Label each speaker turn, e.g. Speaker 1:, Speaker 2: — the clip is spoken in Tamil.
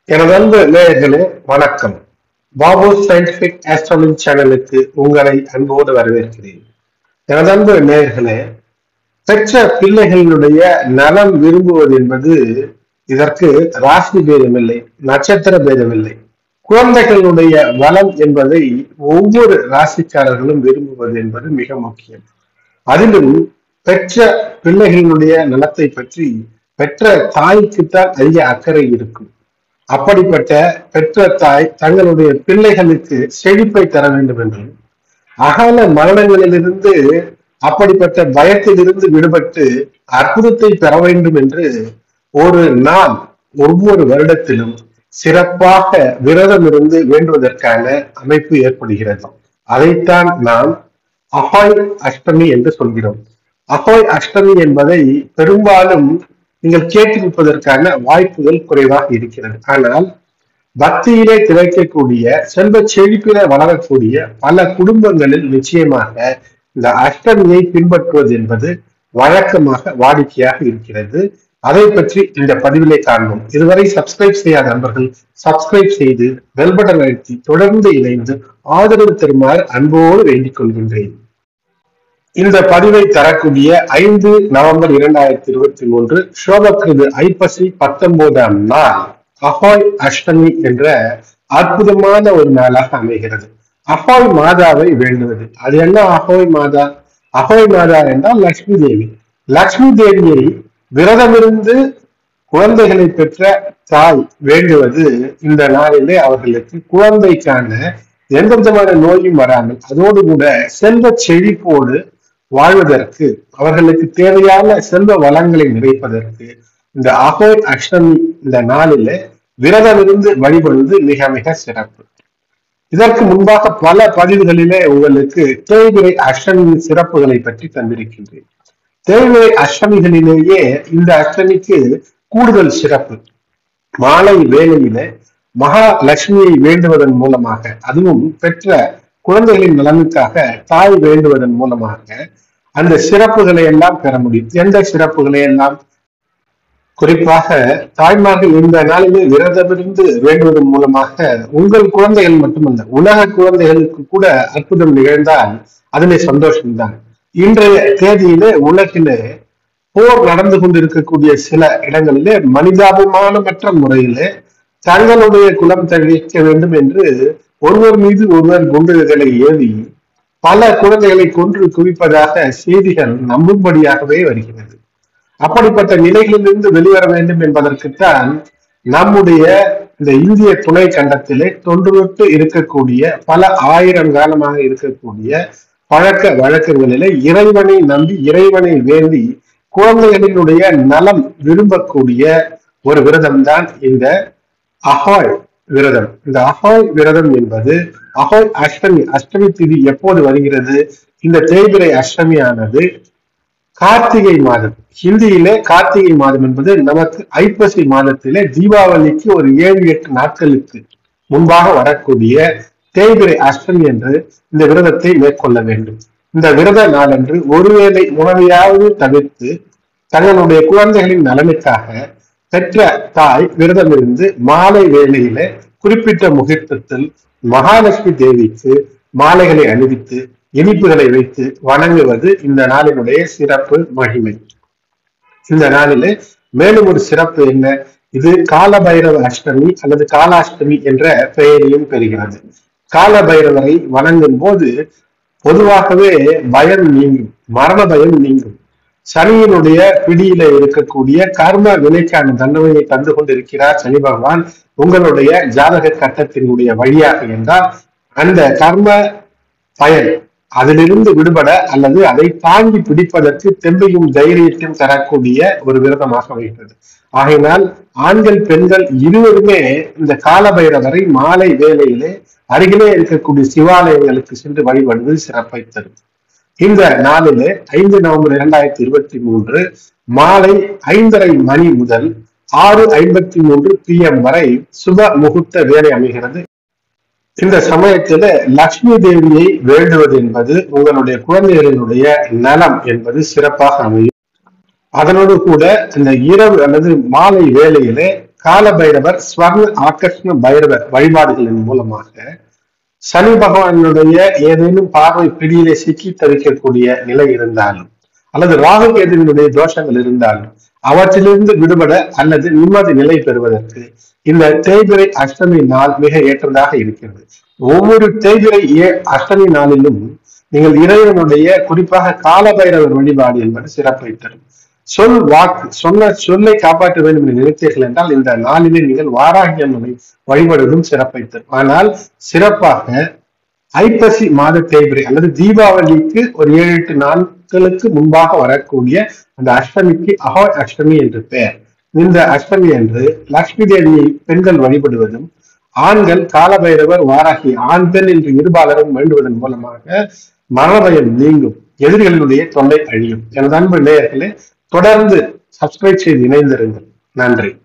Speaker 1: எனது அன்பு நேயர்களே வணக்கம் பாபு சயின்டிபிக் ஆஸ்ட்ரானமி சேனலுக்கு உங்களை அன்போடு வரவேற்கிறேன் எனது அன்பு நேயர்களே பெற்ற பிள்ளைகளினுடைய நலம் விரும்புவது என்பது இதற்கு ராசி பேதமில்லை நட்சத்திர பேதமில்லை குழந்தைகளுடைய வளம் என்பதை ஒவ்வொரு ராசிக்காரர்களும் விரும்புவது என்பது மிக முக்கியம் அதிலும் பெற்ற பிள்ளைகளினுடைய நலத்தை பற்றி பெற்ற தாய்க்குத்தான் அதிக அக்கறை இருக்கும் அப்படிப்பட்ட பெற்ற தாய் தங்களுடைய பிள்ளைகளுக்கு செழிப்பை தர வேண்டும் என்றும் அகால மரணங்களிலிருந்து அப்படிப்பட்ட பயத்திலிருந்து விடுபட்டு அற்புதத்தை பெற வேண்டும் என்று ஒரு நாள் ஒவ்வொரு வருடத்திலும் சிறப்பாக விரதம் இருந்து வேண்டுவதற்கான அமைப்பு ஏற்படுகிறது அதைத்தான் நாம் அஹாய் அஷ்டமி என்று சொல்கிறோம் அஹாய் அஷ்டமி என்பதை பெரும்பாலும் நீங்கள் கேட்டிருப்பதற்கான வாய்ப்புகள் குறைவாக இருக்கிறது ஆனால் பக்தியிலே திளைக்கக்கூடிய செல்வ செழிப்பிலே வளரக்கூடிய பல குடும்பங்களில் நிச்சயமாக இந்த அஷ்டமியை பின்பற்றுவது என்பது வழக்கமாக வாடிக்கையாக இருக்கிறது அதை பற்றி இந்த பதிவிலே காண்போம் இதுவரை சப்ஸ்கிரைப் செய்யாத நண்பர்கள் சப்ஸ்கிரைப் செய்து பெல் பட்டன் அழுத்தி தொடர்ந்து இணைந்து ஆதரவு தருமாறு அன்போடு வேண்டிக் கொள்கின்றேன் இந்த பதிவை தரக்கூடிய ஐந்து நவம்பர் இரண்டாயிரத்தி இருபத்தி மூன்று சோபக்கிருது ஐப்பசி பத்தொன்பதாம் நாள் அஹாய் அஷ்டமி என்ற அற்புதமான ஒரு நாளாக அமைகிறது அஹாய் மாதாவை வேண்டுவது அது என்ன அஹோய் மாதா அஹோய் மாதா என்றால் லக்ஷ்மி தேவி லக்ஷ்மி தேவியை விரதமிருந்து குழந்தைகளை பெற்ற தாய் வேண்டுவது இந்த நாளிலே அவர்களுக்கு குழந்தைக்கான எந்த விதமான நோயும் வராமல் அதோடு கூட செல்வ செழிப்போடு வாழ்வதற்கு அவர்களுக்கு தேவையான செல்வ வளங்களை நிறைப்பதற்கு இந்த அகோய் அஷ்டமி இந்த நாளில விரதமிருந்து வழிபடுவது மிக மிக சிறப்பு இதற்கு முன்பாக பல பதிவுகளிலே உங்களுக்கு தேய்பிரை அஷ்டமியின் சிறப்புகளை பற்றி தந்திருக்கின்றேன் தேய்பிரை அஷ்டமிகளிலேயே இந்த அஷ்டமிக்கு கூடுதல் சிறப்பு மாலை வேளையில மகாலட்சுமியை வேண்டுவதன் மூலமாக அதுவும் பெற்ற குழந்தைகளின் நலனுக்காக தாய் வேண்டுவதன் மூலமாக அந்த சிறப்புகளை எல்லாம் பெற முடியும் எந்த சிறப்புகளை எல்லாம் குறிப்பாக தாய்மார்கள் இந்த நாளிலே விரதமிருந்து வேண்டுவதன் மூலமாக உங்கள் குழந்தைகள் மட்டுமல்ல உலக குழந்தைகளுக்கு கூட அற்புதம் நிகழ்ந்தால் அதிலே சந்தோஷம்தான் இன்றைய தேதியிலே உலகிலே போர் நடந்து கொண்டிருக்கக்கூடிய சில இடங்களிலே மனிதாபிமானமற்ற முறையிலே தங்களுடைய குலம் தழிக்க வேண்டும் என்று ஒருவர் மீது ஒருவர் குண்டுகளை ஏவி பல குழந்தைகளை கொன்று குவிப்பதாக செய்திகள் நம்பும்படியாகவே வருகிறது அப்படிப்பட்ட நிலைகளிலிருந்து வெளிவர வேண்டும் என்பதற்குத்தான் நம்முடைய இந்த இந்திய துணை கண்டத்திலே தொன்றுவிட்டு இருக்கக்கூடிய பல ஆயிரம் காலமாக இருக்கக்கூடிய பழக்க வழக்கங்களிலே இறைவனை நம்பி இறைவனை வேண்டி குழந்தைகளினுடைய நலம் விரும்பக்கூடிய ஒரு விரதம் தான் இந்த அஹாய் விரதம் இந்த அஹாய் விரதம் என்பது அஹாய் அஷ்டமி அஷ்டமி திதி எப்போது வருகிறது இந்த தேய்பிரை அஷ்டமியானது கார்த்திகை மாதம் ஹிந்தியிலே கார்த்திகை மாதம் என்பது நமக்கு ஐப்பசி மாதத்திலே தீபாவளிக்கு ஒரு ஏழு எட்டு நாட்களுக்கு முன்பாக வரக்கூடிய தேய்பிரை அஷ்டமி என்று இந்த விரதத்தை மேற்கொள்ள வேண்டும் இந்த விரத நாளன்று ஒருவேளை உணவையாவது தவிர்த்து தங்களுடைய குழந்தைகளின் நலனுக்காக பெற்ற தாய் விரதமிருந்து மாலை வேளையில குறிப்பிட்ட முகூர்த்தத்தில் மகாலட்சுமி தேவிக்கு மாலைகளை அணிவித்து இனிப்புகளை வைத்து வணங்குவது இந்த நாளினுடைய சிறப்பு மகிமை இந்த நாளிலே மேலும் ஒரு சிறப்பு என்ன இது கால பைரவ அஷ்டமி அல்லது காலாஷ்டமி என்ற பெயரையும் பெறுகிறது கால பைரவரை வணங்கும் போது பொதுவாகவே பயம் நீங்கும் மரண பயம் நீங்கும் சனியினுடைய பிடியில இருக்கக்கூடிய கர்ம வினைக்கான தண்டனையை தந்து கொண்டிருக்கிறார் சனி பகவான் உங்களுடைய ஜாதக கட்டத்தினுடைய வழியாக என்றால் அந்த கர்ம பயன் அதிலிருந்து விடுபட அல்லது அதை தாங்கி பிடிப்பதற்கு தெம்பையும் தைரியத்தையும் தரக்கூடிய ஒரு விரதமாக அமைகிறது ஆகையினால் ஆண்கள் பெண்கள் இருவருமே இந்த காலபைரவரை மாலை வேளையிலே அருகிலே இருக்கக்கூடிய சிவாலயங்களுக்கு சென்று வழிபடுவது சிறப்பை தரும் இந்த நாளிலே ஐந்து நவம்பர் இரண்டாயிரத்தி இருபத்தி மூன்று மாலை ஐந்தரை மணி முதல் ஆறு ஐம்பத்தி மூன்று பி எம் வரை சுப முகூர்த்த வேலை அமைகிறது இந்த சமயத்துல லக்ஷ்மி தேவியை வேண்டுவது என்பது உங்களுடைய குழந்தைகளினுடைய நலம் என்பது சிறப்பாக அமையும் அதனோடு கூட இந்த இரவு அல்லது மாலை வேளையிலே கால பைரவர் ஸ்வர்ண ஆகர்ஷ்ண பைரவர் வழிபாடுகளின் மூலமாக சனி பகவானுடைய ஏதேனும் பார்வை பிடியிலே சிக்கி தவிக்கக்கூடிய நிலை இருந்தாலும் அல்லது ராகு கேதுவினுடைய தோஷங்கள் இருந்தாலும் அவற்றிலிருந்து விடுபட அல்லது நிம்மதி நிலை பெறுவதற்கு இந்த தேய்பிரை அஷ்டமி நாள் மிக ஏற்றதாக இருக்கிறது ஒவ்வொரு தேய்பிரை ஏ- அஷ்டமி நாளிலும் நீங்கள் இறைவனுடைய குறிப்பாக காலபைரவர் வழிபாடு என்பது சிறப்பை தரும் சொல் வாக்கு சொன்ன சொல்லை காப்பாற்ற வேண்டும் என்று நினைத்தீர்கள் என்றால் இந்த நாளிலே நீங்கள் வாராகி அம்மனை வழிபடுவதும் சிறப்பை தரும் ஆனால் சிறப்பாக ஐப்பசி மாத தேய்பிரை அல்லது தீபாவளிக்கு ஒரு ஏழு எட்டு நாட்களுக்கு முன்பாக வரக்கூடிய அந்த அஷ்டமிக்கு அகோய் அஷ்டமி என்று பெயர் இந்த அஷ்டமி அன்று லட்சுமி தேவியை பெண்கள் வழிபடுவதும் ஆண்கள் காலபைரவர் வாராகி ஆண் பெண் என்று இருபாலரும் வேண்டுவதன் மூலமாக மரணபயம் நீங்கும் எதிரிகளினுடைய தொல்லை அழியும் எனது அன்பு நேயர்களே தொடர்ந்து சப்ஸ்கிரைப் செய்து இணைந்திருங்கள் நன்றி